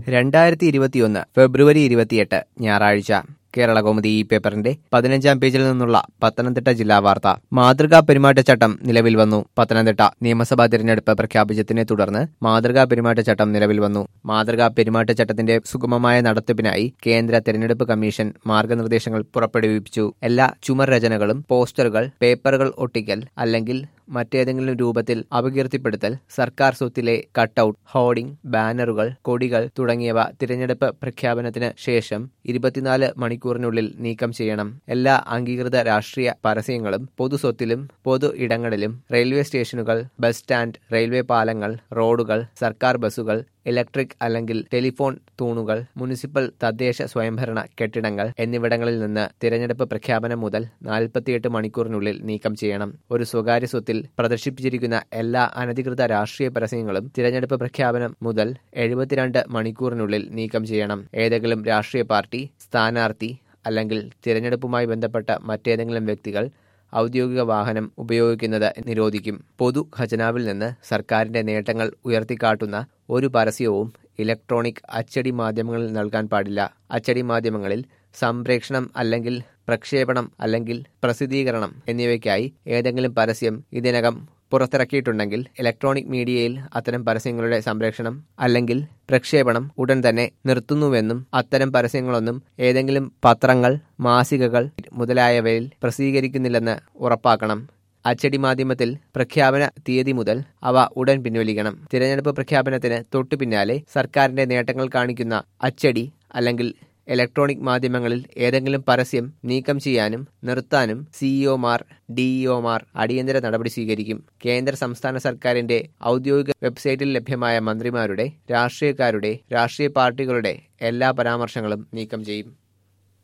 രണ്ടായിരത്തി ഇരുപത്തിയൊന്ന് ഫെബ്രുവരി ഇരുപത്തിയെട്ട് ഞായറാഴ്ച കേരളകൗമുദി ഈ പേപ്പറിന്റെ പതിനഞ്ചാം പേജിൽ നിന്നുള്ള പത്തനംതിട്ട ജില്ലാ വാർത്ത മാതൃകാ പെരുമാറ്റച്ചട്ടം നിലവിൽ വന്നു പത്തനംതിട്ട നിയമസഭാ തിരഞ്ഞെടുപ്പ് പ്രഖ്യാപിച്ചതിനെ തുടർന്ന് മാതൃകാ പെരുമാറ്റച്ചട്ടം നിലവിൽ വന്നു മാതൃകാ പെരുമാറ്റച്ചട്ടത്തിന്റെ സുഗമമായ നടത്തിപ്പിനായി കേന്ദ്ര തെരഞ്ഞെടുപ്പ് കമ്മീഷൻ മാർഗനിർദ്ദേശങ്ങൾ പുറപ്പെടുവിപ്പിച്ചു എല്ലാ ചുമർ രചനകളും പോസ്റ്ററുകൾ പേപ്പറുകൾ ഒട്ടിക്കൽ അല്ലെങ്കിൽ മറ്റേതെങ്കിലും രൂപത്തിൽ അപകീർത്തിപ്പെടുത്തൽ സർക്കാർ സ്വത്തിലെ കട്ടൌട്ട് ഹോർഡിംഗ് ബാനറുകൾ കൊടികൾ തുടങ്ങിയവ തിരഞ്ഞെടുപ്പ് പ്രഖ്യാപനത്തിന് ശേഷം ഇരുപത്തിനാല് മണിക്കൂറിനുള്ളിൽ നീക്കം ചെയ്യണം എല്ലാ അംഗീകൃത രാഷ്ട്രീയ പരസ്യങ്ങളും പൊതുസ്വത്തിലും പൊതു ഇടങ്ങളിലും റെയിൽവേ സ്റ്റേഷനുകൾ ബസ് സ്റ്റാൻഡ് റെയിൽവേ പാലങ്ങൾ റോഡുകൾ സർക്കാർ ബസ്സുകൾ ഇലക്ട്രിക് അല്ലെങ്കിൽ ടെലിഫോൺ തൂണുകൾ മുനിസിപ്പൽ തദ്ദേശ സ്വയംഭരണ കെട്ടിടങ്ങൾ എന്നിവിടങ്ങളിൽ നിന്ന് തിരഞ്ഞെടുപ്പ് പ്രഖ്യാപനം മുതൽ നാൽപ്പത്തിയെട്ട് മണിക്കൂറിനുള്ളിൽ നീക്കം ചെയ്യണം ഒരു സ്വകാര്യ സ്വത്തിൽ പ്രദർശിപ്പിച്ചിരിക്കുന്ന എല്ലാ അനധികൃത രാഷ്ട്രീയ പരസ്യങ്ങളും തിരഞ്ഞെടുപ്പ് പ്രഖ്യാപനം മുതൽ എഴുപത്തിരണ്ട് മണിക്കൂറിനുള്ളിൽ നീക്കം ചെയ്യണം ഏതെങ്കിലും രാഷ്ട്രീയ പാർട്ടി സ്ഥാനാർത്ഥി അല്ലെങ്കിൽ തിരഞ്ഞെടുപ്പുമായി ബന്ധപ്പെട്ട മറ്റേതെങ്കിലും വ്യക്തികൾ ഔദ്യോഗിക വാഹനം ഉപയോഗിക്കുന്നത് നിരോധിക്കും പൊതു ഖജനാവിൽ നിന്ന് സർക്കാരിന്റെ നേട്ടങ്ങൾ ഉയർത്തിക്കാട്ടുന്ന ഒരു പരസ്യവും ഇലക്ട്രോണിക് അച്ചടി മാധ്യമങ്ങളിൽ നൽകാൻ പാടില്ല അച്ചടി മാധ്യമങ്ങളിൽ സംപ്രേഷണം അല്ലെങ്കിൽ പ്രക്ഷേപണം അല്ലെങ്കിൽ പ്രസിദ്ധീകരണം എന്നിവയ്ക്കായി ഏതെങ്കിലും പരസ്യം ഇതിനകം പുറത്തിറക്കിയിട്ടുണ്ടെങ്കിൽ ഇലക്ട്രോണിക് മീഡിയയിൽ അത്തരം പരസ്യങ്ങളുടെ സംപ്രേഷണം അല്ലെങ്കിൽ പ്രക്ഷേപണം ഉടൻ തന്നെ നിർത്തുന്നുവെന്നും അത്തരം പരസ്യങ്ങളൊന്നും ഏതെങ്കിലും പത്രങ്ങൾ മാസികകൾ മുതലായവയിൽ പ്രസിദ്ധീകരിക്കുന്നില്ലെന്ന് ഉറപ്പാക്കണം അച്ചടി മാധ്യമത്തിൽ പ്രഖ്യാപന തീയതി മുതൽ അവ ഉടൻ പിൻവലിക്കണം തിരഞ്ഞെടുപ്പ് പ്രഖ്യാപനത്തിന് തൊട്ടു പിന്നാലെ സർക്കാരിന്റെ നേട്ടങ്ങൾ കാണിക്കുന്ന അച്ചടി അല്ലെങ്കിൽ ഇലക്ട്രോണിക് മാധ്യമങ്ങളിൽ ഏതെങ്കിലും പരസ്യം നീക്കം ചെയ്യാനും നിർത്താനും സിഇഒമാർ ഡിഇഒമാർ അടിയന്തര നടപടി സ്വീകരിക്കും കേന്ദ്ര സംസ്ഥാന സർക്കാരിന്റെ ഔദ്യോഗിക വെബ്സൈറ്റിൽ ലഭ്യമായ മന്ത്രിമാരുടെ രാഷ്ട്രീയക്കാരുടെ രാഷ്ട്രീയ പാർട്ടികളുടെ എല്ലാ പരാമർശങ്ങളും നീക്കം ചെയ്യും